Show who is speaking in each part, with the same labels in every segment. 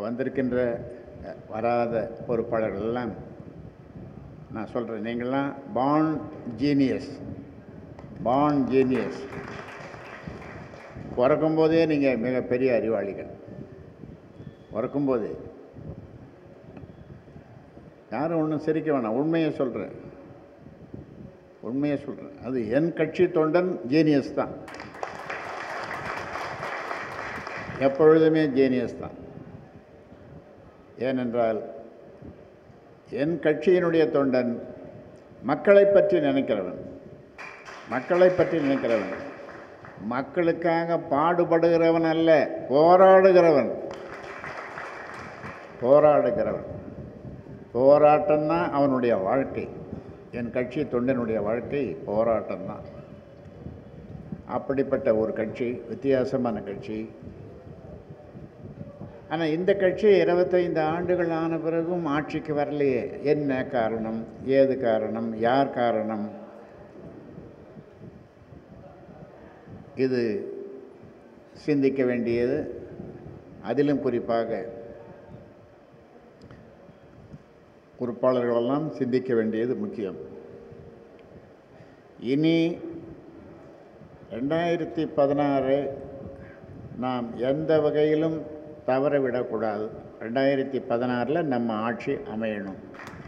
Speaker 1: வந்திருக்கின்ற அஹ், வராத பொறுப்பாளர்கள் எல்லாம் நான் சொல்கிறேன் நீங்கள்லாம் பான் ஜீனியஸ் பான் ஜீனியஸ் பிறக்கும்போதே நீங்கள் மிகப்பெரிய அறிவாளிகள் பிறக்கும்போதே யாரும் ஒன்றும் சிரிக்க வேணாம் உண்மையை சொல்கிறேன் உண்மையை சொல்கிறேன் அது என் கட்சி தொண்டன் ஜீனியஸ் தான் எப்பொழுதுமே ஜீனியஸ் தான் ஏனென்றால் என் கட்சியினுடைய தொண்டன் மக்களை பற்றி நினைக்கிறவன் மக்களை பற்றி நினைக்கிறவன் மக்களுக்காக பாடுபடுகிறவன் அல்ல போராடுகிறவன் போராடுகிறவன் போராட்டம்தான் அவனுடைய வாழ்க்கை என் கட்சி தொண்டனுடைய வாழ்க்கை போராட்டம்தான் அப்படிப்பட்ட ஒரு கட்சி வித்தியாசமான கட்சி ஆனால் இந்த கட்சி இருபத்தைந்து ஆண்டுகள் ஆன பிறகும் ஆட்சிக்கு வரலையே என்ன காரணம் ஏது காரணம் யார் காரணம் இது சிந்திக்க வேண்டியது அதிலும் குறிப்பாக பொறுப்பாளர்களெல்லாம் சிந்திக்க வேண்டியது முக்கியம் இனி ரெண்டாயிரத்தி பதினாறு நாம் எந்த வகையிலும் தவற விடக்கூடாது ரெண்டாயிரத்தி பதினாறில் நம்ம ஆட்சி அமையணும்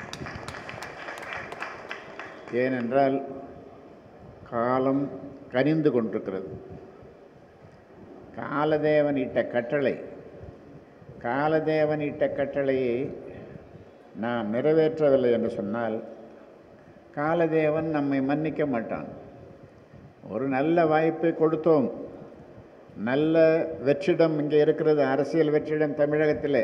Speaker 1: ஏனென்றால் காலம் கனிந்து கொண்டிருக்கிறது காலதேவன் இட்ட கட்டளை காலதேவன் இட்ட கட்டளையை நாம் நிறைவேற்றவில்லை என்று சொன்னால் காலதேவன் நம்மை மன்னிக்க மாட்டான் ஒரு நல்ல வாய்ப்பை கொடுத்தோம் நல்ல வெற்றிடம் இங்கே இருக்கிறது அரசியல் வெற்றிடம் தமிழகத்தில்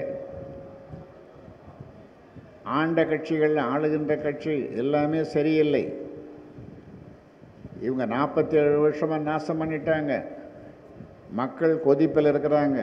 Speaker 1: ஆண்ட கட்சிகள் ஆளுகின்ற கட்சி எல்லாமே சரியில்லை இவங்க நாற்பத்தி ஏழு வருஷமாக நாசம் பண்ணிட்டாங்க மக்கள் கொதிப்பில் இருக்கிறாங்க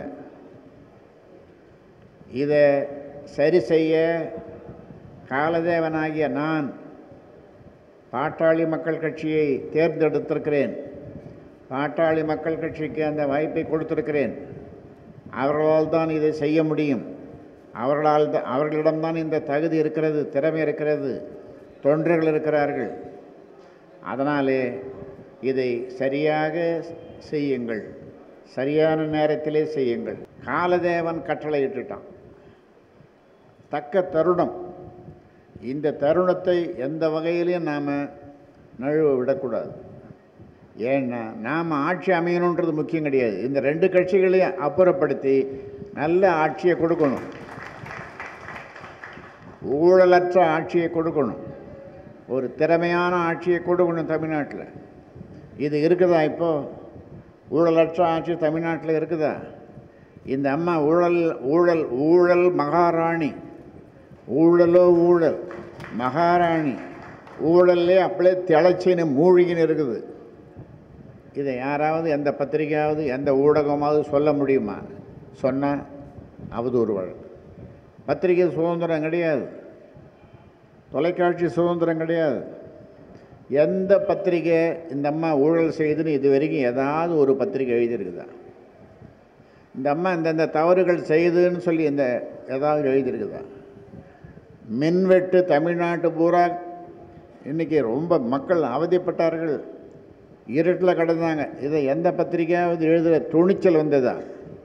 Speaker 1: இதை சரி செய்ய காலதேவனாகிய நான் பாட்டாளி மக்கள் கட்சியை தேர்ந்தெடுத்திருக்கிறேன் பாட்டாளி மக்கள் கட்சிக்கு அந்த வாய்ப்பை கொடுத்திருக்கிறேன் அவர்களால் தான் இதை செய்ய முடியும் அவர்களால் தான் அவர்களிடம்தான் இந்த தகுதி இருக்கிறது திறமை இருக்கிறது தொண்டர்கள் இருக்கிறார்கள் அதனாலே இதை சரியாக செய்யுங்கள் சரியான நேரத்திலே செய்யுங்கள் காலதேவன் கட்டளையிட்டுட்டான் தக்க தருணம் இந்த தருணத்தை எந்த வகையிலையும் நாம் நழுவ விடக்கூடாது ஏன்னா நாம் ஆட்சி அமையணுன்றது முக்கியம் கிடையாது இந்த ரெண்டு கட்சிகளையும் அப்புறப்படுத்தி நல்ல ஆட்சியை கொடுக்கணும் ஊழலற்ற ஆட்சியை கொடுக்கணும் ஒரு திறமையான ஆட்சியை கொடுக்கணும் தமிழ்நாட்டில் இது இருக்குதா இப்போ ஊழலற்ற ஆட்சி தமிழ்நாட்டில் இருக்குதா இந்த அம்மா ஊழல் ஊழல் ஊழல் மகாராணி ஊழலோ ஊழல் மகாராணி ஊழல்லே அப்படியே திளைச்சின்னு மூழ்கின்னு இருக்குது இதை யாராவது எந்த பத்திரிகையாவது எந்த ஊடகமாவது சொல்ல முடியுமா சொன்னால் அவதூறு வழக்கு பத்திரிகை சுதந்திரம் கிடையாது தொலைக்காட்சி சுதந்திரம் கிடையாது எந்த பத்திரிகை இந்த அம்மா ஊழல் செய்துன்னு இது வரைக்கும் ஏதாவது ஒரு பத்திரிகை எழுதியிருக்குதா இந்த அம்மா இந்தந்த தவறுகள் செய்துன்னு சொல்லி இந்த ஏதாவது எழுதியிருக்குதா மின்வெட்டு தமிழ்நாட்டு பூரா இன்றைக்கி ரொம்ப மக்கள் அவதிப்பட்டார்கள் இருட்டில் கிடந்தாங்க இதை எந்த பத்திரிகையாவது எழுதுகிற துணிச்சல் வந்ததா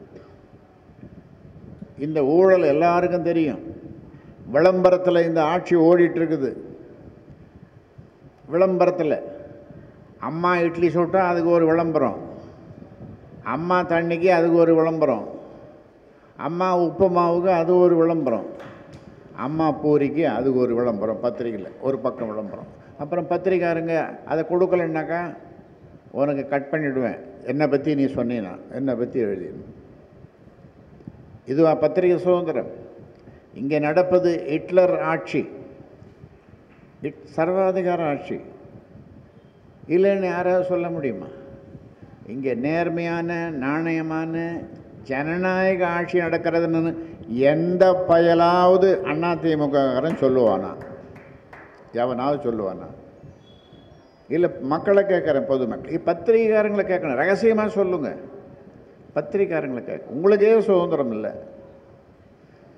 Speaker 1: இந்த ஊழல் எல்லாருக்கும் தெரியும் விளம்பரத்தில் இந்த ஆட்சி ஓடிட்டு இருக்குது விளம்பரத்தில் அம்மா இட்லி சுட்டால் அதுக்கு ஒரு விளம்பரம் அம்மா தண்ணிக்கு அதுக்கு ஒரு விளம்பரம் அம்மா உப்பு மாவுக்கு அது ஒரு விளம்பரம் அம்மா பூரிக்கு அதுக்கு ஒரு விளம்பரம் பத்திரிக்கையில் ஒரு பக்கம் விளம்பரம் அப்புறம் பத்திரிக்காரங்க அதை கொடுக்கலன்னாக்கா உனக்கு கட் பண்ணிவிடுவேன் என்னை பற்றி நீ சொன்னீன்னா என்னை பற்றி எழுதிடணும் இதுவா பத்திரிகை சுதந்திரம் இங்கே நடப்பது ஹிட்லர் ஆட்சி ஹிட் சர்வாதிகார ஆட்சி இல்லைன்னு யாராவது சொல்ல முடியுமா இங்கே நேர்மையான நாணயமான ஜனநாயக ஆட்சி நடக்கிறதுன்னு எந்த பயலாவது அதிமுககாரன் சொல்லுவானா எவனாவது சொல்லுவானா இல்லை மக்களை கேட்குறேன் பொதுமக்கள் பத்திரிகைக்காரங்களை கேட்கணும் ரகசியமாக சொல்லுங்கள் பத்திரிக்காரங்களை கேட்க உங்களுக்கே சுதந்திரம் இல்லை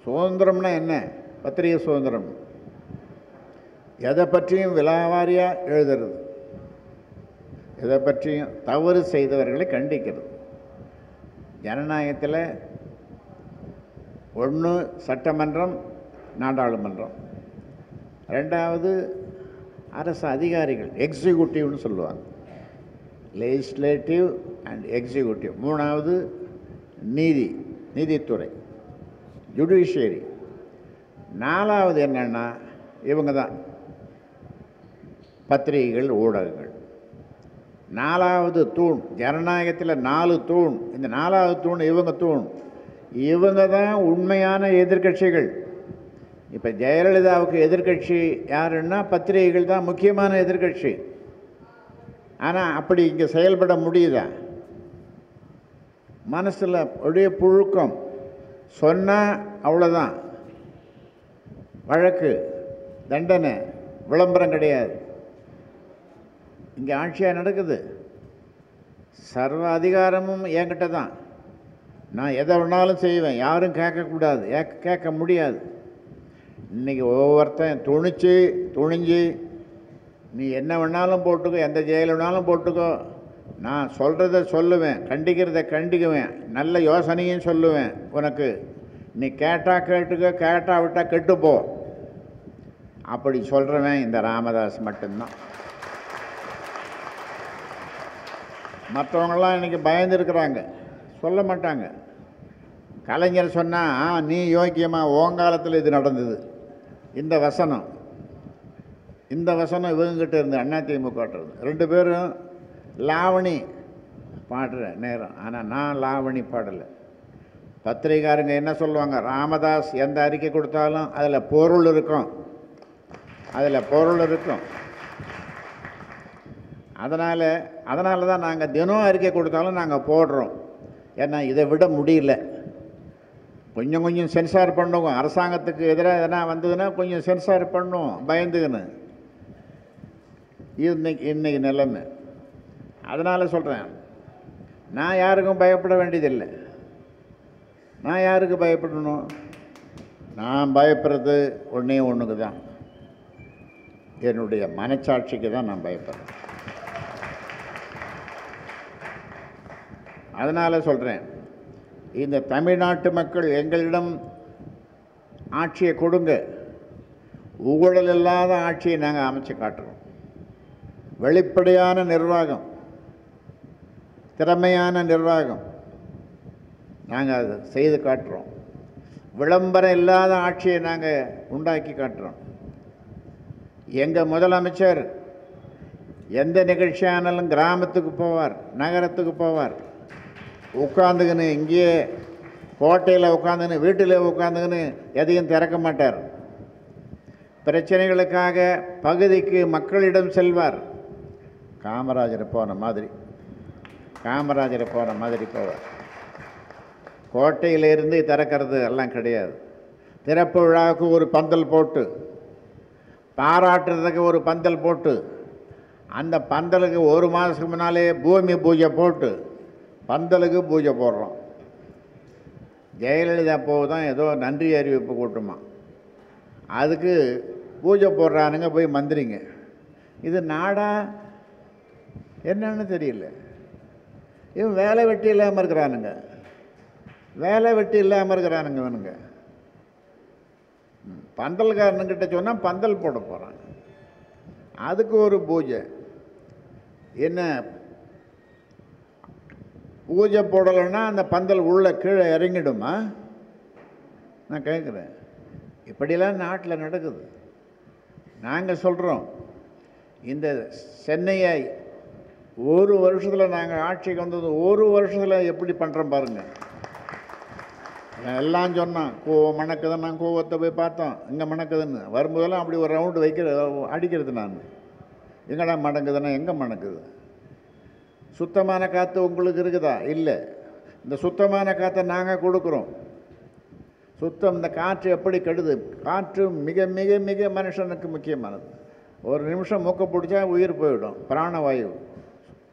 Speaker 1: சுதந்திரம்னா என்ன பத்திரிகை சுதந்திரம் எதை பற்றியும் விலாவாரியாக எழுதுறது எதை பற்றியும் தவறு செய்தவர்களை கண்டிக்கிறது ஜனநாயகத்தில் ஒன்று சட்டமன்றம் நாடாளுமன்றம் ரெண்டாவது அரசு அதிகாரிகள் எக்ஸிக்யூட்டிவ்னு சொல்லுவாங்க லெஜிஸ்லேட்டிவ் அண்ட் எக்ஸிக்யூட்டிவ் மூணாவது நீதி நீதித்துறை ஜுடிஷியரி நாலாவது என்னென்னா இவங்க தான் பத்திரிகைகள் ஊடகங்கள் நாலாவது தூண் ஜனநாயகத்தில் நாலு தூண் இந்த நாலாவது தூண் இவங்க தூண் இவங்க தான் உண்மையான எதிர்க்கட்சிகள் இப்போ ஜெயலலிதாவுக்கு எதிர்க்கட்சி யாருன்னா பத்திரிகைகள் தான் முக்கியமான எதிர்க்கட்சி ஆனால் அப்படி இங்கே செயல்பட முடியுதா மனசில் ஒரே புழுக்கம் சொன்னால் அவ்வளோதான் வழக்கு தண்டனை விளம்பரம் கிடையாது இங்கே ஆட்சியாக நடக்குது சர்வ அதிகாரமும் என்கிட்ட தான் நான் எதை வேணாலும் செய்வேன் யாரும் கேட்கக்கூடாது ஏ- கேட்க முடியாது இன்றைக்கி ஒவ்வொருத்தன் துணிச்சு துணிஞ்சு நீ என்ன வேணாலும் போட்டுக்கோ எந்த ஜெயில் வேணாலும் போட்டுக்கோ நான் சொல்கிறத சொல்லுவேன் கண்டிக்கிறத கண்டிக்குவேன் நல்ல யோசனையும் சொல்லுவேன் உனக்கு நீ கேட்டா கேட்டுக்கோ கேட்டா விட்டா கெட்டுப்போ அப்படி சொல்கிறவன் இந்த ராமதாஸ் மட்டும்தான் மற்றவங்களாம் இன்றைக்கி பயந்துருக்கிறாங்க சொல்ல மாட்டாங்க கலைஞர் சொன்னால் நீ யோக்கியமா ஓங்காலத்தில் இது நடந்தது இந்த வசனம் இந்த வசனம் இவங்ககிட்ட இருந்து அதிமுக இருந்து ரெண்டு பேரும் லாவணி பாடுற நேரம் ஆனால் நான் லாவணி பாடலை பத்திரிகாரங்க என்ன சொல்லுவாங்க ராமதாஸ் எந்த அறிக்கை கொடுத்தாலும் அதில் பொருள் இருக்கும் அதில் பொருள் இருக்கும் அதனால் அதனால தான் நாங்கள் தினம் அறிக்கை கொடுத்தாலும் நாங்கள் போடுறோம் ஏன்னா இதை விட முடியல கொஞ்சம் கொஞ்சம் சென்சார் பண்ணுவோம் அரசாங்கத்துக்கு எதிராக எதனா வந்ததுன்னா கொஞ்சம் சென்சார் பண்ணுவோம் பயந்துக்கின்னு இது இன்னைக்கு இன்னைக்கு நிலைமை அதனால் சொல்கிறேன் நான் யாருக்கும் பயப்பட வேண்டியதில்லை நான் யாருக்கு பயப்படணும் நான் பயப்படுறது ஒன்றே ஒன்றுக்கு தான் என்னுடைய மனச்சாட்சிக்கு தான் நான் பயப்படுறேன் அதனால் சொல்கிறேன் இந்த தமிழ்நாட்டு மக்கள் எங்களிடம் ஆட்சியை கொடுங்க ஊழல் இல்லாத ஆட்சியை நாங்கள் அமைச்சு காட்டுறோம் வெளிப்படையான நிர்வாகம் திறமையான நிர்வாகம் நாங்கள் அதை செய்து காட்டுறோம் விளம்பரம் இல்லாத ஆட்சியை நாங்கள் உண்டாக்கி காட்டுறோம் எங்கள் முதலமைச்சர் எந்த நிகழ்ச்சியானாலும் கிராமத்துக்கு போவார் நகரத்துக்கு போவார் உட்காந்துக்கின்னு இங்கேயே கோட்டையில் உட்காந்துக்கின்னு வீட்டில் உட்காந்துக்கின்னு எதையும் திறக்க மாட்டார் பிரச்சனைகளுக்காக பகுதிக்கு மக்களிடம் செல்வார் காமராஜர் போன மாதிரி காமராஜர் போன மாதிரி போவார் கோட்டையிலிருந்து திறக்கிறது எல்லாம் கிடையாது திறப்பு விழாவுக்கு ஒரு பந்தல் போட்டு பாராட்டுறதுக்கு ஒரு பந்தல் போட்டு அந்த பந்தலுக்கு ஒரு மாதத்துக்கு முன்னாலே பூமி பூஜை போட்டு பந்தலுக்கு பூஜை போடுறோம் ஜெயலலிதா போக தான் ஏதோ நன்றி அறிவிப்பு கூட்டுமா அதுக்கு பூஜை போடுறானுங்க போய் மந்திரிங்க இது நாடா என்னன்னு தெரியல இவன் வேலை வெட்டி இல்லாமல் இருக்கிறானுங்க வேலை வெட்டி இல்லாமல் இருக்கிறானுங்க இவனுங்க ம், பந்தல்காரனுங்கிட்ட சொன்னால் பந்தல் போட போகிறான் அதுக்கு ஒரு பூஜை என்ன பூஜை போடலைன்னா அந்த பந்தல் உள்ள கீழே இறங்கிடுமா நான் கேட்குறேன் இப்படிலாம் நாட்டில் நடக்குது நாங்கள் சொல்கிறோம் இந்த சென்னையை ஒரு வருஷத்தில் நாங்கள் ஆட்சிக்கு வந்தது ஒரு வருஷத்தில் எப்படி பண்ணுறோம் பாருங்கள் நான் எல்லாம் சொன்னான் கோவம் மணக்குதுன்னா கோவத்தை போய் பார்த்தோம் இங்கே மணக்குதுன்னு வரும்போதெல்லாம் அப்படி ஒரு ரவுண்டு வைக்கிற அடிக்கிறது நான் எங்கடா மணக்குதுன்னா எங்கே மணக்குது சுத்தமான காற்று உங்களுக்கு இருக்குதா இல்லை இந்த சுத்தமான காற்றை நாங்கள் கொடுக்குறோம் சுத்தம் இந்த காற்று எப்படி கெடுது காற்று மிக மிக மிக மனுஷனுக்கு முக்கியமானது ஒரு நிமிஷம் மூக்க பிடிச்சா உயிர் போயிடும் பிராணவாயு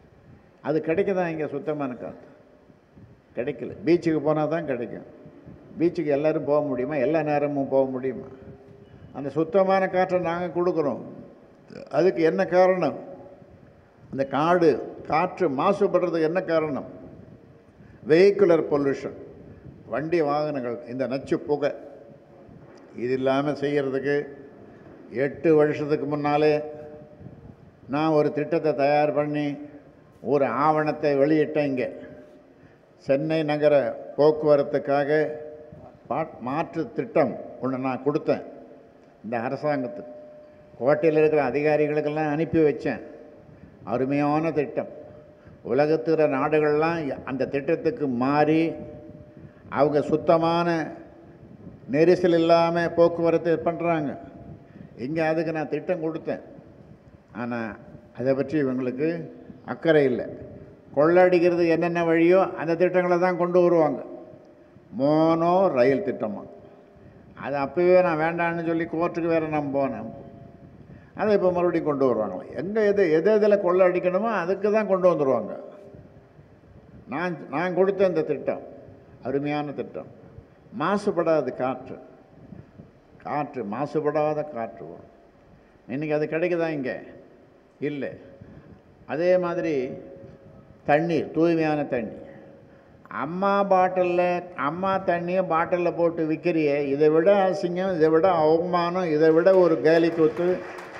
Speaker 1: அது கிடைக்குதா இங்கே சுத்தமான காற்று கிடைக்கல பீச்சுக்கு போனால் தான் கிடைக்கும் பீச்சுக்கு எல்லோரும் போக முடியுமா எல்லா நேரமும் போக முடியுமா அந்த சுத்தமான காற்றை நாங்கள் கொடுக்குறோம் அதுக்கு என்ன காரணம் அந்த காடு காற்று மாசுபடுறதுக்கு என்ன காரணம் வெஹிக்குலர் பொல்யூஷன் வண்டி வாகனங்கள் இந்த நச்சு புகை இது இல்லாமல் செய்கிறதுக்கு எட்டு வருஷத்துக்கு முன்னாலே நான் ஒரு திட்டத்தை தயார் பண்ணி ஒரு ஆவணத்தை வெளியிட்டேன் இங்கே சென்னை நகர போக்குவரத்துக்காக பா மாற்று திட்டம் ஒன்று நான் கொடுத்தேன் இந்த அரசாங்கத்துக்கு கோட்டையில் இருக்கிற அதிகாரிகளுக்கெல்லாம் அனுப்பி வச்சேன் அருமையான திட்டம் உலகத்துற நாடுகள்லாம் அந்த திட்டத்துக்கு மாறி அவங்க சுத்தமான நெரிசல் இல்லாமல் போக்குவரத்து பண்ணுறாங்க இங்கே அதுக்கு நான் திட்டம் கொடுத்தேன் ஆனால் அதை பற்றி இவங்களுக்கு அக்கறை இல்லை கொள்ளடிக்கிறது என்னென்ன வழியோ அந்த திட்டங்களை தான் கொண்டு வருவாங்க மோனோ ரயில் திட்டமாக அது அப்போவே நான் வேண்டான்னு சொல்லி கோர்ட்டுக்கு வேறு நான் போனேன் அதை இப்போ மறுபடியும் கொண்டு வருவாங்களாம் எங்கே எது எது எதில் கொள்ளை அடிக்கணுமோ அதுக்கு தான் கொண்டு வந்துடுவாங்க நான் நான் கொடுத்த இந்த திட்டம் அருமையான திட்டம் மாசுபடாது காற்று காற்று மாசுபடாத காற்று வரும் இன்றைக்கி அது கிடைக்குதா இங்கே இல்லை அதே மாதிரி தண்ணீர் தூய்மையான தண்ணி அம்மா பாட்டிலில் அம்மா தண்ணியை பாட்டிலில் போட்டு விற்கிறிய இதை விட அசிங்கம் இதை விட அவமானம் இதை விட ஒரு கேலி கூத்து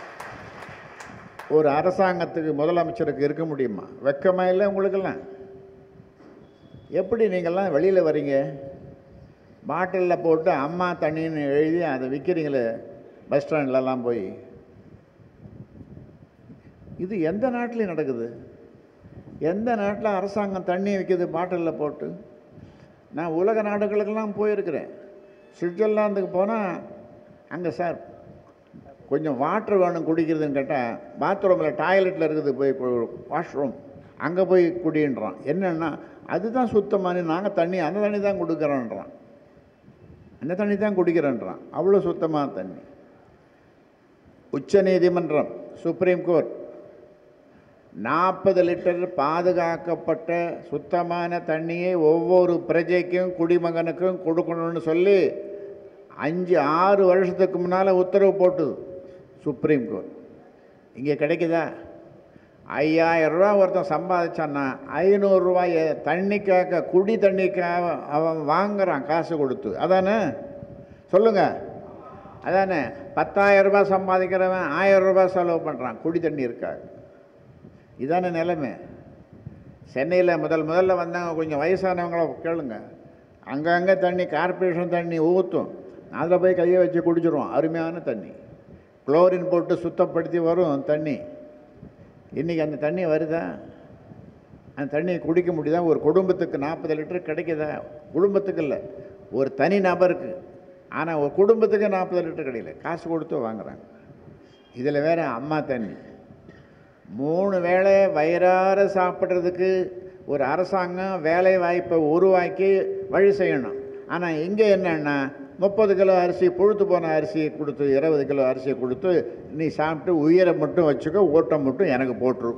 Speaker 1: ஒரு அரசாங்கத்துக்கு முதலமைச்சருக்கு இருக்க முடியுமா வெக்கமா இல்லை உங்களுக்கெல்லாம் எப்படி நீங்கள்லாம் வெளியில் வரீங்க பாட்டிலில் போட்டு அம்மா தண்ணின்னு எழுதி அதை விற்கிறீங்களே பஸ் ஸ்டாண்ட்லலாம் போய் இது எந்த நாட்டிலையும் நடக்குது எந்த நாட்டில் அரசாங்கம் தண்ணி விற்கிது பாட்டிலில் போட்டு நான் உலக நாடுகளுக்கெல்லாம் போயிருக்கிறேன் சுவிட்சர்லாந்துக்கு போனால் அங்கே சார் கொஞ்சம் வாட்டர் வேணும் குடிக்கிறதுன்னு கேட்டால் பாத்ரூமில் டாய்லெட்டில் இருக்குது போய் வாஷ்ரூம் அங்கே போய் குடின்றான் என்னென்னா அதுதான் சுத்தமான நாங்கள் தண்ணி அந்த தண்ணி தான் கொடுக்குறோன்றான் அந்த தண்ணி தான் குடிக்கிறேன்றான் அவ்வளோ சுத்தமான தண்ணி உச்ச நீதிமன்றம் சுப்ரீம் கோர்ட் நாற்பது லிட்டர் பாதுகாக்கப்பட்ட சுத்தமான தண்ணியை ஒவ்வொரு பிரஜைக்கும் குடிமகனுக்கும் கொடுக்கணும்னு சொல்லி அஞ்சு ஆறு வருஷத்துக்கு முன்னால் உத்தரவு போட்டுது சுப்ரீம் கோர்ட் இங்கே கிடைக்குதா ஐயாயிரரூவா ஒருத்தன் சம்பாதிச்சான்னா ஐநூறுரூவாய தண்ணிக்காக குடி தண்ணிக்காக அவன் வாங்குறான் காசு கொடுத்து அதானே சொல்லுங்கள் அதானே பத்தாயிரம் ரூபாய் சம்பாதிக்கிறவன் ஆயிரம் ரூபாய் செலவு பண்ணுறான் குடி தண்ணி இருக்காது இதானே நிலைமை சென்னையில் முதல் முதல்ல வந்தாங்க கொஞ்சம் வயசானவங்கள கேளுங்க அங்கங்கே தண்ணி கார்ப்பரேஷன் தண்ணி ஊற்றும் அதில் போய் கையை வச்சு குடிச்சிருவோம் அருமையான தண்ணி குளோரின் போட்டு சுத்தப்படுத்தி வரும் தண்ணி இன்றைக்கி அந்த தண்ணி வருதா அந்த தண்ணியை குடிக்க முடியுதா ஒரு குடும்பத்துக்கு நாற்பது லிட்டர் கிடைக்குதா குடும்பத்துக்கு இல்லை ஒரு தனி நபருக்கு ஆனால் ஒரு குடும்பத்துக்கு நாற்பது லிட்டர் கிடைக்கல காசு கொடுத்து வாங்குறாங்க இதில் வேறு அம்மா தண்ணி மூணு வேளை வயிறார சாப்பிட்றதுக்கு ஒரு அரசாங்கம் வேலை வாய்ப்பை உருவாக்கி வழி செய்யணும் ஆனால் இங்கே என்னென்னா முப்பது கிலோ அரிசி புழுத்து போன அரிசியை கொடுத்து இருபது கிலோ அரிசியை கொடுத்து நீ சாப்பிட்டு உயிரை மட்டும் வச்சுக்கோ ஓட்டை மட்டும் எனக்கு போட்டுரு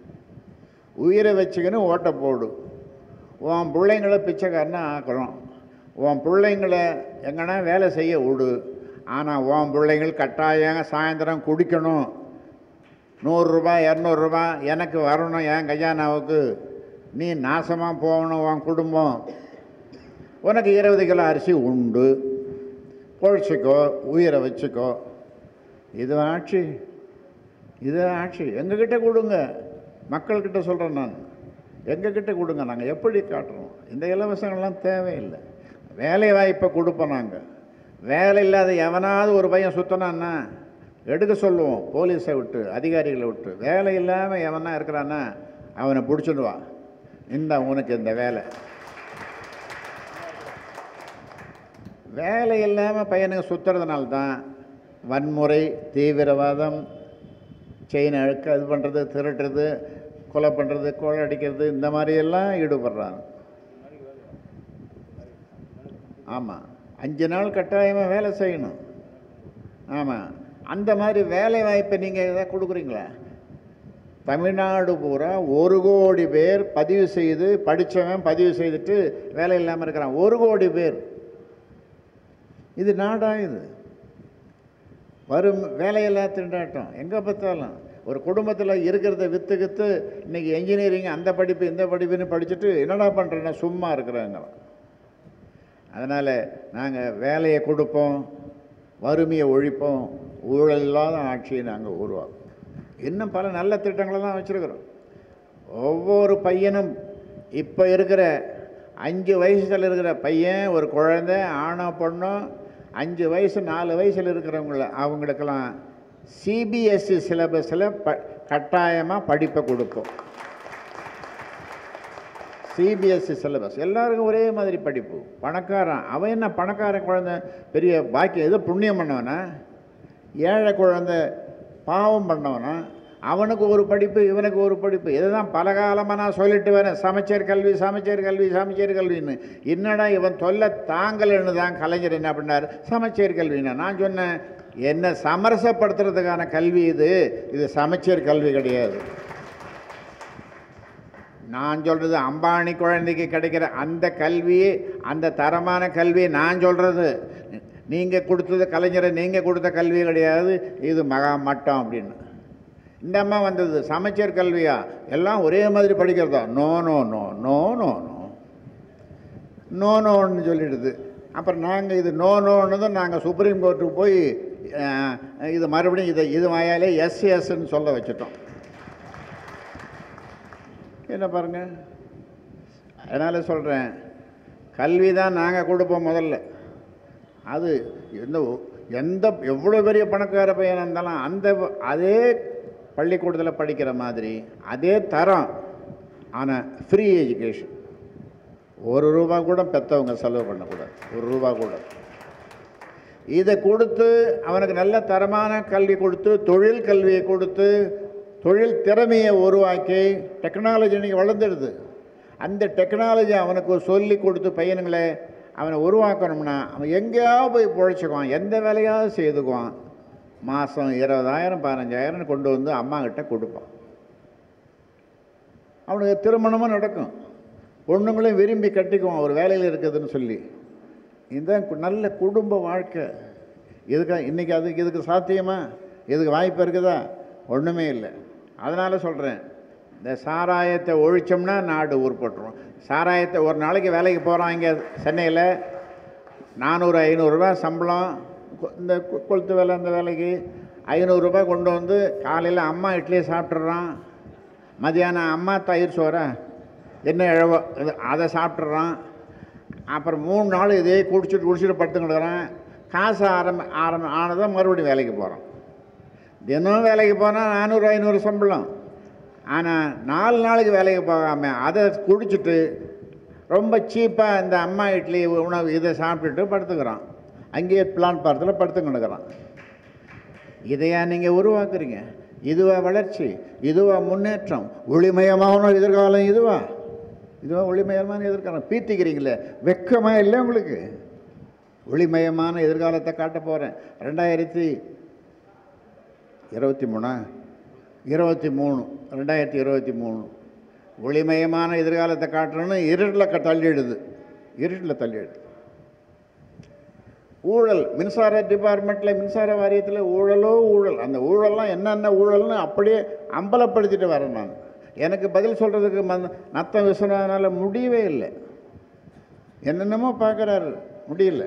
Speaker 1: உயிரை வச்சுக்கின்னு ஓட்டை போடு உன் பிள்ளைங்கள பிச்சைக்காரனா ஆக்குறோம் உன் பிள்ளைங்கள எங்கன்னா வேலை செய்ய விடு ஆனால் உன் பிள்ளைங்கள் கட்டாயம் சாயந்தரம் குடிக்கணும் நூறுரூபா இரநூறுபா எனக்கு வரணும் என் கஜானாவுக்கு நீ நாசமாக போகணும் உன் குடும்பம் உனக்கு இருபது கிலோ அரிசி உண்டு பொழிச்சிக்கோ உயிரை வச்சுக்கோ இது ஆட்சி இது ஆட்சி எங்ககிட்ட கொடுங்க மக்கள்கிட்ட சொல்கிறேன் நான் எங்ககிட்ட கொடுங்க நாங்கள் எப்படி காட்டுறோம் இந்த இலவசங்கள்லாம் தேவையில்லை வேலை வாய்ப்பை கொடுப்போம் நாங்கள் வேலை இல்லாத எவனாவது ஒரு பையன் சுத்தனான்னா எடுக்க சொல்லுவோம் போலீஸை விட்டு அதிகாரிகளை விட்டு வேலை இல்லாமல் எவனா இருக்கிறான்னா அவனை பிடிச்சிடுவான் இந்த உனக்கு இந்த வேலை வேலை இல்லாமல் பையனுங்க சுற்றுறதுனால தான் வன்முறை தீவிரவாதம் செயின் அழுக்க இது பண்ணுறது திருடுறது கொலை பண்ணுறது கொலை அடிக்கிறது இந்த மாதிரியெல்லாம் ஈடுபடுறாங்க ஆமாம் அஞ்சு நாள் கட்டாயமாக வேலை செய்யணும் ஆமாம் அந்த மாதிரி வேலை வாய்ப்பை நீங்கள் எதாவது கொடுக்குறீங்களா தமிழ்நாடு பூரா ஒரு கோடி பேர் பதிவு செய்து படித்தவன் பதிவு செய்துட்டு வேலை இல்லாமல் இருக்கிறான் ஒரு கோடி பேர் இது நாடா இது வரும் வேலையில்லா திண்டாட்டம் எங்கே பார்த்தாலும் ஒரு குடும்பத்தில் இருக்கிறத விற்று விற்று இன்றைக்கி என்ஜினியரிங் அந்த படிப்பு இந்த படிப்புன்னு படிச்சுட்டு என்னடா பண்ணுறேன்னா சும்மா இருக்கிறாங்க அதனால் நாங்கள் வேலையை கொடுப்போம் வறுமையை ஒழிப்போம் ஊழல் இல்லாத ஆட்சியை நாங்கள் உருவாக்குவோம் இன்னும் பல நல்ல திட்டங்களை தான் வச்சுருக்கிறோம் ஒவ்வொரு பையனும் இப்போ இருக்கிற அஞ்சு வயசில் இருக்கிற பையன் ஒரு குழந்தை ஆணோ பொண்ணோ அஞ்சு வயசு நாலு வயசில் இருக்கிறவங்கள அவங்களுக்கெல்லாம் சிபிஎஸ்சி சிலபஸில் ப கட்டாயமாக படிப்பை கொடுப்போம் சிபிஎஸ்சி சிலபஸ் எல்லாருக்கும் ஒரே மாதிரி படிப்பு பணக்காரன் அவன் என்ன பணக்காரன் குழந்தை பெரிய பாக்கியம் ஏதோ புண்ணியம் பண்ணவனா ஏழை குழந்தை பாவம் பண்ணவனா அவனுக்கு ஒரு படிப்பு இவனுக்கு ஒரு படிப்பு இதுதான் பல காலமாக நான் சொல்லிட்டு வரேன் சமச்சீர் கல்வி சமச்சீர் கல்வி சமச்சீர் கல்வின்னு என்னடா இவன் தொல்லை தாங்கலைன்னு தான் கலைஞர் என்ன பண்ணார் சமச்சீர் கல்வின்னா நான் சொன்னேன் என்ன சமரசப்படுத்துறதுக்கான கல்வி இது இது சமச்சீர் கல்வி கிடையாது நான் சொல்கிறது அம்பானி குழந்தைக்கு கிடைக்கிற அந்த கல்வி அந்த தரமான கல்வி நான் சொல்கிறது நீங்கள் கொடுத்தது கலைஞரை நீங்கள் கொடுத்த கல்வி கிடையாது இது மகா மட்டம் அப்படின்னு இந்த அம்மா வந்தது சமச்சீர் கல்வியா எல்லாம் ஒரே மாதிரி படிக்கிறதா no no no no no no no நோன்னு சொல்லிடுது அப்புறம் நாங்கள் இது நோ நோன்னதும் நாங்கள் சுப்ரீம் கோர்ட்டுக்கு போய் அஹ், இது மறுபடியும் இதை இது வாயாலே எஸ் எஸ்ன்னு சொல்ல வச்சுட்டோம் என்ன பாருங்க அதனால் சொல்கிறேன் கல்வி தான் நாங்கள் கொடுப்போம் முதல்ல அது எந்த எந்த எவ்வளோ பெரிய பணக்கார பையனாக இருந்தாலும் அந்த வ- அதே பள்ளிக்கூடத்தில் படிக்கிற மாதிரி அதே தரம் ஆனால் ஃப்ரீ எஜுகேஷன் ஒரு ரூபா கூட பெற்றவங்க செலவு பண்ணக்கூடாது ஒரு ரூபா கூட இதை கொடுத்து அவனுக்கு நல்ல தரமான கல்வி கொடுத்து தொழில் கல்வியை கொடுத்து தொழில் திறமையை உருவாக்கி டெக்னாலஜி இன்னைக்கு வளர்ந்துடுது அந்த டெக்னாலஜி அவனுக்கு சொல்லி கொடுத்து பையனுங்களை அவனை உருவாக்கணும்னா அவன் எங்கேயாவது போய் பிழைச்சிக்குவான் எந்த வேலையாவது செய்துக்குவான் மாதம் இருபதாயிரம் பதினஞ்சாயிரம் கொண்டு வந்து அம்மா கிட்ட கொடுப்பான் அவனுக்கு திருமணமும் நடக்கும் பொண்ணுங்களையும் விரும்பி கட்டிக்குவான் ஒரு வேலையில் இருக்குதுன்னு சொல்லி இதுதான் கு- நல்ல குடும்ப வாழ்க்கை இதுக்கா இன்றைக்கி அதுக்கு இதுக்கு சாத்தியமா இதுக்கு வாய்ப்பு இருக்குதா ஒன்றுமே இல்லை அதனால் சொல்கிறேன் இந்த சாராயத்தை ஒழிச்சோம்னா நாடு உருப்பட்டுரும் சாராயத்தை ஒரு நாளைக்கு வேலைக்கு போகிறான் இங்கே சென்னையில் நானூறு ஐநூறுரூவா சம்பளம் கொ- இந்த கொ- கொளுத்து வேலை அந்த வேலைக்கு ஐநூறுரூபா கொண்டு வந்து காலையில் அம்மா இட்லியை சாப்பிட்றான் மதியானம் அம்மா தயிர் சோறா என்ன இழவோ இது அதை சாப்பிட்றான் அப்புறம் மூணு நாள் இதே குடிச்சிட்டு குடிச்சிட்டு படுத்துக்கிடுறான் காசு ஆரம்ப ஆரம்ப ஆனதும் மறுபடியும் வேலைக்கு போகிறான் தினம் வேலைக்கு போனால் நானூறு ஐநூறு சம்பளம் ஆனால் நாலு நாளைக்கு வேலைக்கு போகாமல் அதை குடிச்சிட்டு ரொம்ப சீப்பாக இந்த அம்மா இட்லி உணவு இதை சாப்பிட்டுட்டு படுத்துக்கிறான் அங்கேயே பிளான் பாரத்தில் படுத்துக்கிடுக்கிறான் இதையா நீங்கள் உருவாக்குறீங்க இதுவா வளர்ச்சி இதுவா முன்னேற்றம் ஒளிமயமான எதிர்காலம் இதுவா இதுவா ஒளிமயமான எதிர்காலம் பீத்திக்கிறீங்களே வெக்கமாக இல்லை உங்களுக்கு ஒளிமயமான எதிர்காலத்தை காட்ட போகிறேன் ரெண்டாயிரத்தி இருபத்தி மூணா இருபத்தி மூணு ரெண்டாயிரத்தி இருபத்தி மூணு ஒளிமயமான எதிர்காலத்தை காட்டணும்னு இருட்டில் க தள்ளிடுது இருட்டில் தள்ளிடுது ஊழல் மின்சார டிபார்ட்மெண்ட்டில் மின்சார வாரியத்தில் ஊழலோ ஊழல் அந்த ஊழல்லாம் என்னென்ன ஊழல்னு அப்படியே அம்பலப்படுத்திட்டு வரேன் நான் எனக்கு பதில் சொல்கிறதுக்கு மந் நத்தம் விஸ்வநாதனால் முடியவே இல்லை என்னென்னமோ பார்க்குறாரு முடியல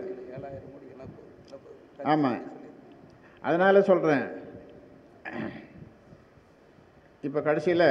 Speaker 1: ஆமாம் அதனால் சொல்கிறேன் இப்போ கடைசியில்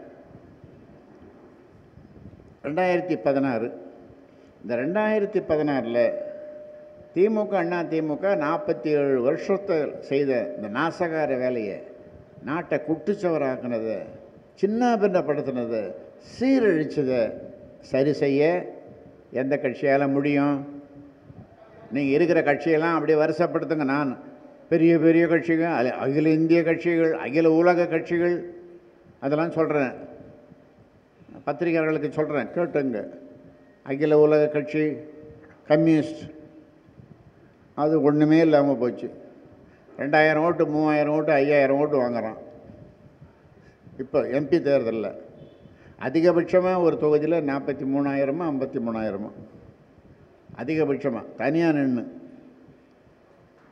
Speaker 1: ரெண்டாயிரத்தி பதினாறு இந்த ரெண்டாயிரத்தி பதினாறில் திமுக அண்ணா திமுக நாற்பத்தி ஏழு வருஷத்தை செய்த இந்த நாசகார வேலையை நாட்டை குட்டுச்சவராக்குனதை சின்ன பின்னப்படுத்தினதை சீரழிச்சதை சரி செய்ய எந்த கட்சியால் முடியும் நீங்கள் இருக்கிற கட்சியெல்லாம் அப்படியே வருஷப்படுத்துங்க நான் பெரிய பெரிய கட்சிகள் அல- அகில இந்திய கட்சிகள் அகில உலக கட்சிகள் அதெல்லாம் சொல்கிறேன் பத்திரிகையாளர்களுக்கு சொல்கிறேன் கேட்டுங்க அகில உலக கட்சி கம்யூனிஸ்ட் அது ஒன்றுமே இல்லாமல் போச்சு ரெண்டாயிரம் ஓட்டு மூவாயிரம் ஓட்டு ஐயாயிரம் ஓட்டு வாங்குறான் இப்போ எம்பி தேர்தலில் அதிகபட்சமாக ஒரு தொகுதியில் நாற்பத்தி மூணாயிரமா ஐம்பத்தி மூணாயிரமா அதிகபட்சமாக தனியாக நின்று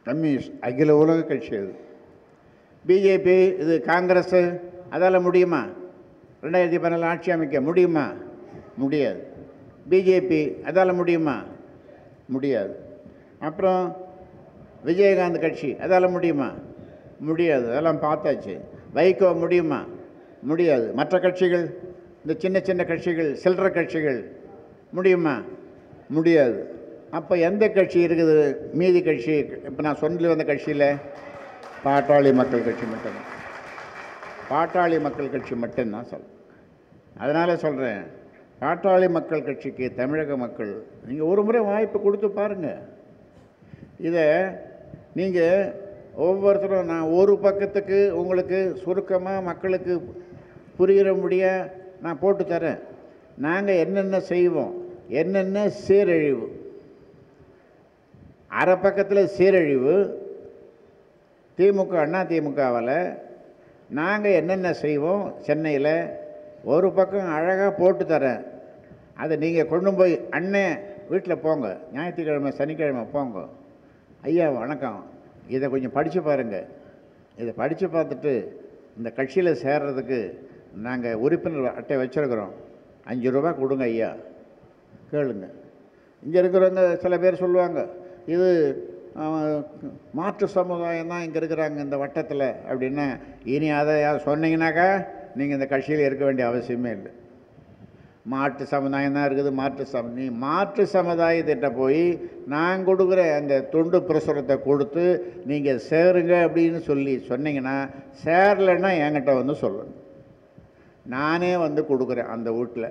Speaker 1: கம்யூனிஸ்ட் அகில உலக கட்சி அது பிஜேபி இது காங்கிரஸ் அதால் முடியுமா ரெண்டாயிரத்தி பதினாலு ஆட்சி அமைக்க முடியுமா முடியாது பிஜேபி அதால் முடியுமா முடியாது அப்புறம் விஜயகாந்த் கட்சி அதால் முடியுமா முடியாது அதெல்லாம் பார்த்தாச்சு வைகோ முடியுமா முடியாது மற்ற கட்சிகள் இந்த சின்ன சின்ன கட்சிகள் சில்லற கட்சிகள் முடியுமா முடியாது அப்போ எந்த கட்சி இருக்குது மீதி கட்சி இப்போ நான் சொல்லி வந்த கட்சியில் பாட்டாளி மக்கள் கட்சி மட்டும்தான் பாட்டாளி மக்கள் கட்சி மட்டும்தான் சொல்கிறேன் அதனால் சொல்கிறேன் பாட்டாளி மக்கள் கட்சிக்கு தமிழக மக்கள் நீங்கள் ஒரு முறை வாய்ப்பு கொடுத்து பாருங்கள் இதை நீங்கள் ஒவ்வொருத்தரும் நான் ஒரு பக்கத்துக்கு உங்களுக்கு சுருக்கமாக மக்களுக்கு புரிகிற முடிய நான் போட்டு தரேன் நாங்கள் என்னென்ன செய்வோம் என்னென்ன சீரழிவு அரை பக்கத்தில் சீரழிவு திமுக அண்ணா திமுகவில் நாங்கள் என்னென்ன செய்வோம் சென்னையில் ஒரு பக்கம் அழகாக போட்டு தரேன் அதை நீங்கள் கொண்டு போய் அண்ணே வீட்டில் போங்க ஞாயிற்றுக்கிழமை சனிக்கிழமை போங்க ஐயா வணக்கம் இதை கொஞ்சம் படித்து பாருங்கள் இதை படித்து பார்த்துட்டு இந்த கட்சியில் சேர்றதுக்கு நாங்கள் உறுப்பினர் அட்டை வச்சுருக்குறோம் அஞ்சு ரூபா கொடுங்க ஐயா கேளுங்க இங்கே இருக்கிறவங்க சில பேர் சொல்லுவாங்க இது அஹ், மாற்று சமுதாயம் தான் இங்கே இருக்கிறாங்க இந்த வட்டத்தில் அப்படின்னா இனி அதை யார் சொன்னீங்கன்னாக்கா நீங்கள் இந்த கட்சியில் இருக்க வேண்டிய அவசியமே இல்லை மாற்று சமுதாயம் தான் இருக்குது மாற்று சம நீ மாற்று சமுதாயத்திட்ட போய் நான் கொடுக்குற அந்த துண்டு பிரசுரத்தை கொடுத்து நீங்கள் சேருங்க அப்படின்னு சொல்லி சொன்னீங்கன்னா சேரலைன்னா என்கிட்ட வந்து சொல்லணும் நானே வந்து கொடுக்குறேன் அந்த வீட்டில்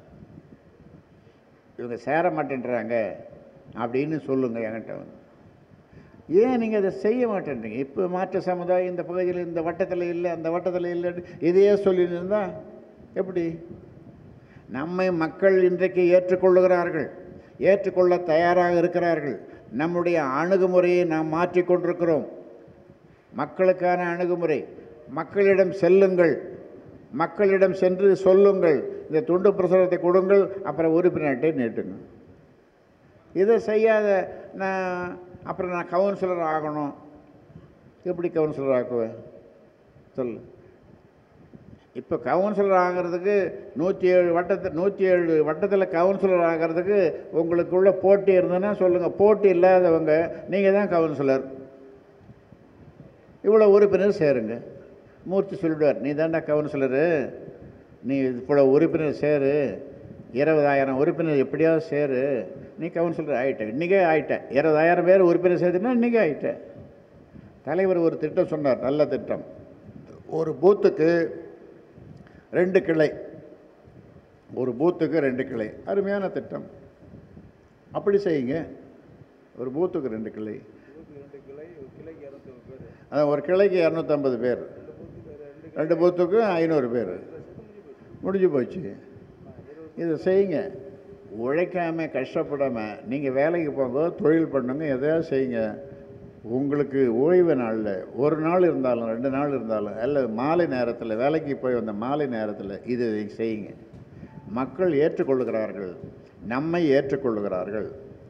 Speaker 1: இவங்க சேர மாட்டேன்றாங்க அப்படின்னு சொல்லுங்கள் என்கிட்ட வந்து ஏன் நீங்கள் அதை செய்ய மாட்டேன்றீங்க இப்போ மாற்று சமுதாயம் இந்த பகுதியில் இந்த வட்டத்தில் இல்லை அந்த வட்டத்தில் இல்லை இதையே சொல்லிட்டு இருந்தா எப்படி நம்மை மக்கள் இன்றைக்கு ஏற்றுக்கொள்ளுகிறார்கள் ஏற்றுக்கொள்ள தயாராக இருக்கிறார்கள் நம்முடைய அணுகுமுறையை நாம் மாற்றிக்கொண்டிருக்கிறோம் மக்களுக்கான அணுகுமுறை மக்களிடம் செல்லுங்கள் மக்களிடம் சென்று சொல்லுங்கள் இந்த துண்டு பிரசுரத்தை கொடுங்கள் அப்புறம் உறுப்பினர் அட்டை நீட்டுங்க இதை செய்யாத நான் அப்புறம் நான் கவுன்சிலர் ஆகணும் எப்படி கவுன்சிலர் ஆக்குவேன் சொல்லு இப்போ கவுன்சிலர் ஆகிறதுக்கு நூற்றி ஏழு வட்டத்தில் நூற்றி ஏழு வட்டத்தில் கவுன்சிலர் ஆகிறதுக்கு உங்களுக்குள்ள போட்டி இருந்ததுன்னா சொல்லுங்கள் போட்டி இல்லாதவங்க நீங்கள் தான் கவுன்சிலர் இவ்வளோ உறுப்பினர் சேருங்க மூர்த்தி சொல்லிடுவார் நீ தாண்டா கவுன்சிலரு நீ இவ்வளோ உறுப்பினர் சேரு இருபதாயிரம் உறுப்பினர் எப்படியாவது சேரு நீ கவுன்சிலர் ஆகிட்ட இன்றைக்கே ஆகிட்ட இருபதாயிரம் பேர் உறுப்பினர் சேர்த்துனா இன்றைக்கே ஆகிட்ட தலைவர் ஒரு திட்டம் சொன்னார் நல்ல திட்டம் ஒரு பூத்துக்கு ரெண்டு கிளை ஒரு பூத்துக்கு ரெண்டு கிளை அருமையான திட்டம் அப்படி செய்யுங்க ஒரு பூத்துக்கு ரெண்டு கிளை அதான் ஒரு கிளைக்கு இரநூத்தம்பது பேர் ரெண்டு பூத்துக்கு ஐநூறு பேர் முடிஞ்சு போச்சு இதை செய்யுங்க உழைக்காமல் கஷ்டப்படாமல் நீங்கள் வேலைக்கு போங்க தொழில் பண்ணுங்க எதையாவது செய்யுங்க உங்களுக்கு ஓய்வு நாளில் ஒரு நாள் இருந்தாலும் ரெண்டு நாள் இருந்தாலும் அல்லது மாலை நேரத்தில் வேலைக்கு போய் வந்த மாலை நேரத்தில் இது செய்யுங்க மக்கள் ஏற்றுக்கொள்ளுகிறார்கள் நம்மை ஏற்றுக்கொள்ளுகிறார்கள்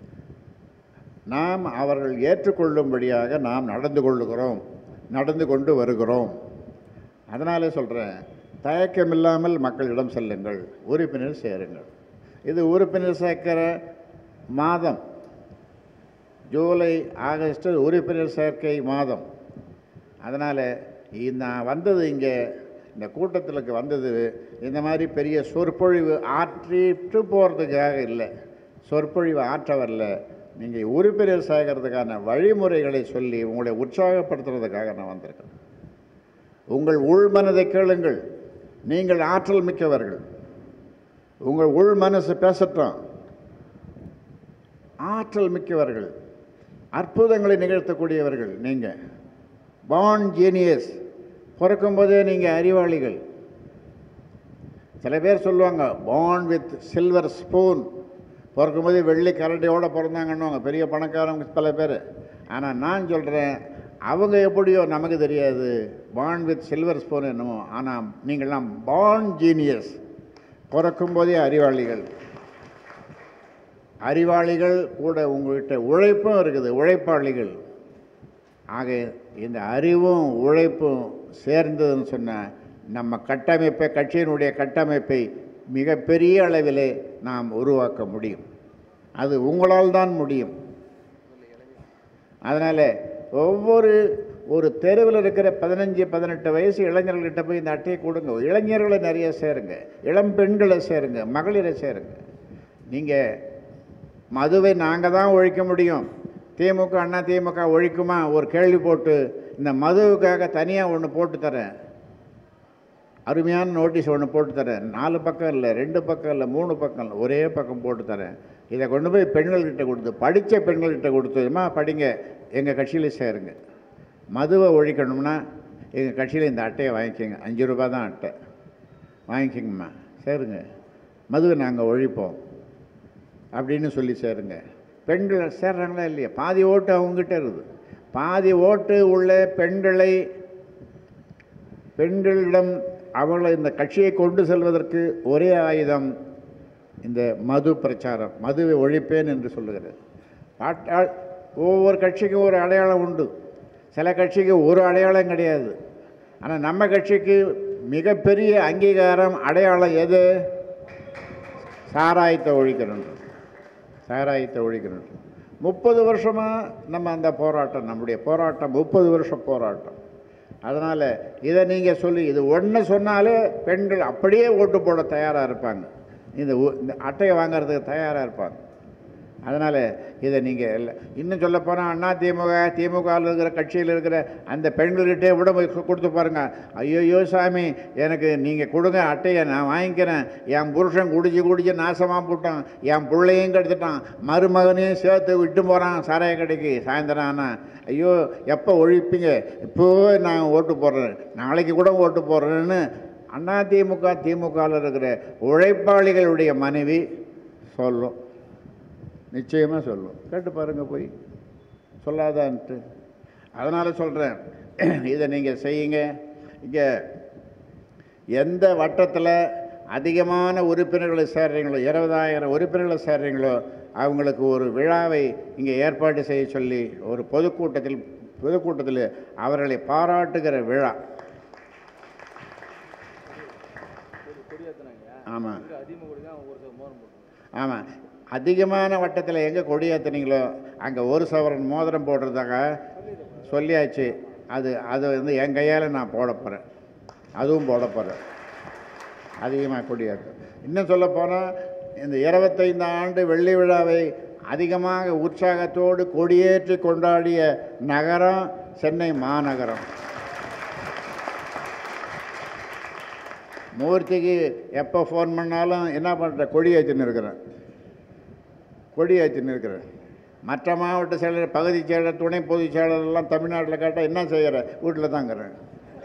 Speaker 1: நாம் அவர்கள் ஏற்றுக்கொள்ளும்படியாக நாம் நடந்து கொள்ளுகிறோம் நடந்து கொண்டு வருகிறோம் அதனாலே சொல்கிறேன் தயக்கமில்லாமல் மக்களிடம் செல்லுங்கள் உறுப்பினர் சேருங்கள் இது உறுப்பினர் சேர்க்கிற மாதம் ஜூலை ஆகஸ்ட் உறுப்பினர் சேர்க்கை மாதம் அதனால் நான் வந்தது இங்கே இந்த கூட்டத்திற்கு வந்தது இந்த மாதிரி பெரிய சொற்பொழிவு ஆற்றிட்டு போகிறதுக்காக இல்லை சொற்பொழிவு ஆற்ற வரல நீங்கள் உறுப்பினர் சேர்க்கறதுக்கான வழிமுறைகளை சொல்லி உங்களை உற்சாகப்படுத்துறதுக்காக நான் வந்திருக்கேன் உங்கள் உள்மனதை கேளுங்கள் நீங்கள் ஆற்றல் மிக்கவர்கள் உங்கள் உள் மனசு பேசட்டும் ஆற்றல் மிக்கவர்கள் அற்புதங்களை நிகழ்த்தக்கூடியவர்கள் நீங்கள் பான் ஜீனியஸ் பிறக்கும்போதே நீங்கள் அறிவாளிகள் சில பேர் சொல்லுவாங்க பான் வித் சில்வர் ஸ்பூன் பிறக்கும்போதே வெள்ளி கரண்டியோடு பிறந்தாங்கன்னுவாங்க பெரிய பணக்காரங்க பல பேர் ஆனால் நான் சொல்கிறேன் அவங்க எப்படியோ நமக்கு தெரியாது பான் வித் சில்வர் ஸ்பூன் என்னமோ ஆனால் நீங்கள்லாம் பான் ஜீனியஸ் பிறக்கும்போதே அறிவாளிகள் அறிவாளிகள் கூட உங்கள்கிட்ட உழைப்பும் இருக்குது உழைப்பாளிகள் ஆக இந்த அறிவும் உழைப்பும் சேர்ந்ததுன்னு சொன்னால் நம்ம கட்டமைப்பை கட்சியினுடைய கட்டமைப்பை மிகப்பெரிய அளவிலே நாம் உருவாக்க முடியும் அது உங்களால் தான் முடியும் அதனால் ஒவ்வொரு ஒரு தெருவில் இருக்கிற பதினஞ்சு பதினெட்டு வயசு இளைஞர்கள்கிட்ட போய் இந்த அட்டையை கொடுங்க இளைஞர்களை நிறைய சேருங்க இளம் பெண்களை சேருங்க மகளிரை சேருங்க நீங்கள் மதுவை நாங்கள் தான் ஒழிக்க முடியும் திமுக அண்ணா திமுக ஒழிக்குமா ஒரு கேள்வி போட்டு இந்த மதுவுக்காக தனியாக ஒன்று போட்டு தரேன் அருமையான நோட்டீஸ் ஒன்று போட்டு தரேன் நாலு பக்கம் இல்லை ரெண்டு பக்கம் இல்லை மூணு பக்கம் இல்லை ஒரே பக்கம் போட்டு தரேன் இதை கொண்டு போய் பெண்கள்கிட்ட கொடுத்து படித்த பெண்கள்கிட்ட கொடுத்ததுமா படிங்க எங்கள் கட்சியில் சேருங்க மதுவை ஒழிக்கணும்னா எங்கள் கட்சியில் இந்த அட்டையை வாங்கிக்கோங்க அஞ்சு ரூபா தான் அட்டை வாங்கிக்கோங்கம்மா சேருங்க மதுவை நாங்கள் ஒழிப்போம் அப்படின்னு சொல்லி சேருங்க பெண்கள் சேர்றாங்களா இல்லையா பாதி ஓட்டு அவங்ககிட்ட இருக்குது பாதி ஓட்டு உள்ள பெண்களை பெண்களிடம் அவளை இந்த கட்சியை கொண்டு செல்வதற்கு ஒரே ஆயுதம் இந்த மது பிரச்சாரம் மதுவை ஒழிப்பேன் என்று சொல்லுகிறது பாட்டால் ஒவ்வொரு கட்சிக்கும் ஒரு அடையாளம் உண்டு சில கட்சிக்கு ஒரு அடையாளம் கிடையாது ஆனால் நம்ம கட்சிக்கு மிகப்பெரிய அங்கீகாரம் அடையாளம் எது சாராயத்தை ஒழிக்கணும் சாராயத்தை ஒழிக்கணும் முப்பது வருஷமாக நம்ம அந்த போராட்டம் நம்முடைய போராட்டம் முப்பது வருஷம் போராட்டம் அதனால் இதை நீங்கள் சொல்லி இது ஒன்று சொன்னாலே பெண்கள் அப்படியே ஓட்டு போட தயாராக இருப்பாங்க இந்த ஒ- இந்த அட்டையை வாங்குறதுக்கு தயாராக இருப்பாங்க அதனால் இதை நீங்கள் இல்லை இன்னும் சொல்லப்போனால் அண்ணா திமுக திமுகவில் இருக்கிற கட்சியில் இருக்கிற அந்த பெண்கள்கிட்டே விட போய் கு- கொடுத்து பாருங்கள் ஐயோ சாமி எனக்கு நீங்கள் கொடுங்க அட்டையை நான் வாங்கிக்கிறேன் என் புருஷன் குடிச்சு குடிச்சு நாசமாக போட்டான் என் பிள்ளையும் கெடுத்துட்டான் மருமகனையும் சேர்த்து விட்டு போகிறான் சாராய கடைக்கு சாயந்தரம் ஆனால் ஐயோ எப்போ ஒழிப்பீங்க இப்போ நான் ஓட்டு போடுறேன் நாளைக்கு கூட ஓட்டு போடுறேன்னு அண்ணா திமுக திமுகவில் இருக்கிற உழைப்பாளிகளுடைய மனைவி சொல்லும் நிச்சயமாக சொல்லும் கேட்டு பாருங்க போய் சொல்லாதான்ட்டு அதனால் சொல்கிறேன் இதை நீங்கள் செய்யுங்க இங்கே எந்த வட்டத்தில் அதிகமான உறுப்பினர்களை சேர்றீங்களோ இருபதாயிரம் உறுப்பினர்களை சேர்றீங்களோ அவங்களுக்கு ஒரு விழாவை இங்கே ஏற்பாடு செய்ய சொல்லி ஒரு பொதுக்கூட்டத்தில் பொதுக்கூட்டத்தில் அவர்களை பாராட்டுகிற விழா ஆமாம் ஆமாம் அதிகமான வட்டத்தில் எங்கே கொடியேற்றுனீங்களோ அங்கே ஒரு சவரன் மோதிரம் போடுறதாக சொல்லியாச்சு அது அது வந்து என் கையால் நான் போட போகிறேன் அதுவும் போட போகிறேன் அதிகமாக கொடியேற்று இன்னும் சொல்லப்போனால் இந்த இருபத்தைந்து ஆண்டு வெள்ளி விழாவை அதிகமாக உற்சாகத்தோடு கொடியேற்றி கொண்டாடிய நகரம் சென்னை மாநகரம் மூர்த்திக்கு எப்போ ஃபோன் பண்ணாலும் என்ன பண்ணுற கொடி ஏற்றின்னு இருக்கிறேன் கொடி ஏற்றின்னு இருக்கிறேன் மற்ற மாவட்ட செயலர் பகுதி செயலர் துணை பொதுச் செயலர் எல்லாம் தமிழ்நாட்டில் கேட்டால் என்ன செய்கிற வீட்டில் தாங்கிறேன்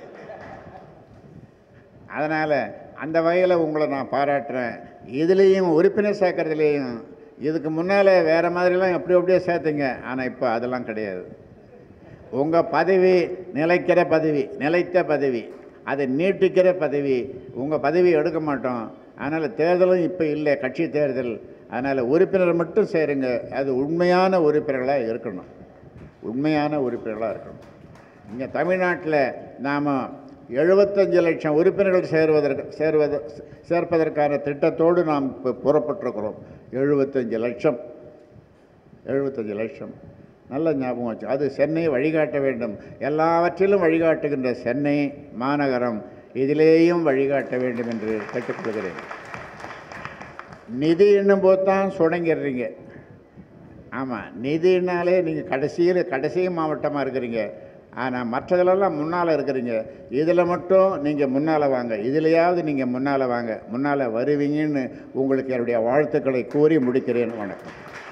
Speaker 1: அதனால் அந்த வகையில் உங்களை நான் பாராட்டுறேன் இதுலேயும் உறுப்பினர் சேர்க்கறதுலேயும் இதுக்கு முன்னால் வேறு மாதிரிலாம் எப்படி அப்படியே சேர்த்துங்க ஆனால் இப்போ அதெல்லாம் கிடையாது உங்கள் பதவி நிலைக்கிற பதவி நிலைத்த பதவி அதை நீட்டிக்கிற பதவி உங்கள் பதவி எடுக்க மாட்டோம் அதனால் தேர்தலும் இப்போ இல்லை கட்சி தேர்தல் அதனால் உறுப்பினர் மட்டும் சேருங்க அது உண்மையான உறுப்பினர்களாக இருக்கணும் உண்மையான உறுப்பினர்களாக இருக்கணும் இங்கே தமிழ்நாட்டில் நாம் எழுபத்தஞ்சு லட்சம் உறுப்பினர்கள் சேருவதற்கு சேருவது சேர்ப்பதற்கான திட்டத்தோடு நாம் இப்போ புறப்பட்டிருக்கிறோம் எழுபத்தஞ்சு லட்சம் எழுபத்தஞ்சு லட்சம் நல்ல ஞாபகம் வச்சு அது சென்னை வழிகாட்ட வேண்டும் எல்லாவற்றிலும் வழிகாட்டுகின்ற சென்னை மாநகரம் இதிலேயும் வழிகாட்ட வேண்டும் என்று கேட்டுக்கொள்கிறேன் நிதி என்னும் போது தான் சுணங்கிடுறீங்க ஆமாம் நிதினாலே நீங்கள் கடைசியில் கடைசி மாவட்டமாக இருக்கிறீங்க ஆனால் மற்றதுலலாம் முன்னால் இருக்கிறீங்க இதில் மட்டும் நீங்கள் முன்னால் வாங்க இதுலையாவது நீங்கள் முன்னால் வாங்க முன்னால் வருவீங்கன்னு உங்களுக்கு என்னுடைய வாழ்த்துக்களை கூறி முடிக்கிறேன் வணக்கம்